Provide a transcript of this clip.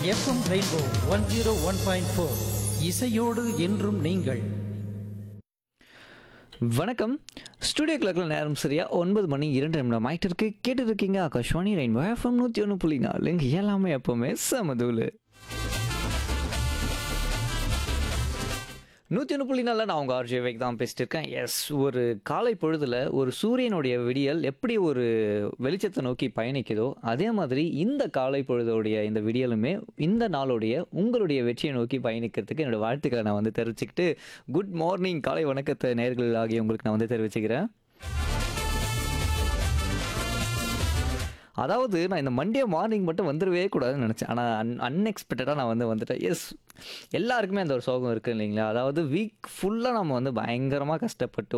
FM rainbow one zero one point four இசையோடு என்றும் நீங்கள் வணக்கம் ஸ்டுடியோ கிளக்கில் நேரம் சரியா ஒன்பது மணி இரண்டு நிமிடம் ஆயிட்டு இருக்கு கேட்டு இருக்கீங்க ஆகாஷ்வாணி ரெயின்போ எஃப்எம் நூற்றி ஒன்று புள்ளி நாலு இங்க எல்லாமே எப்பவுமே சமதூலு நூற்றி ஒன்று புள்ளி நாலில் நான் உங்கள் ஆர்ஜே வேக் தான் பேசிட்டு இருக்கேன் எஸ் ஒரு காலை பொழுதில் ஒரு சூரியனுடைய விடியல் எப்படி ஒரு வெளிச்சத்தை நோக்கி பயணிக்குதோ அதே மாதிரி இந்த காலை பொழுதோடைய இந்த விடியலுமே இந்த நாளுடைய உங்களுடைய வெற்றியை நோக்கி பயணிக்கிறதுக்கு என்னோட வாழ்த்துக்களை நான் வந்து தெரிவிச்சுக்கிட்டு குட் மார்னிங் காலை வணக்கத்தை நேர்கள் ஆகிய உங்களுக்கு நான் வந்து தெரிவிச்சுக்கிறேன் அதாவது நான் இந்த மண்டே மார்னிங் மட்டும் வந்துடவே கூடாதுன்னு நினச்சேன் ஆனால் அன் அன்எக்ஸ்பெக்டடாக நான் வந்து வந்துட்டேன் எஸ் எல்லாருக்குமே அந்த ஒரு சோகம் இருக்குது இல்லைங்களா அதாவது வீக் ஃபுல்லாக நம்ம வந்து பயங்கரமாக கஷ்டப்பட்டு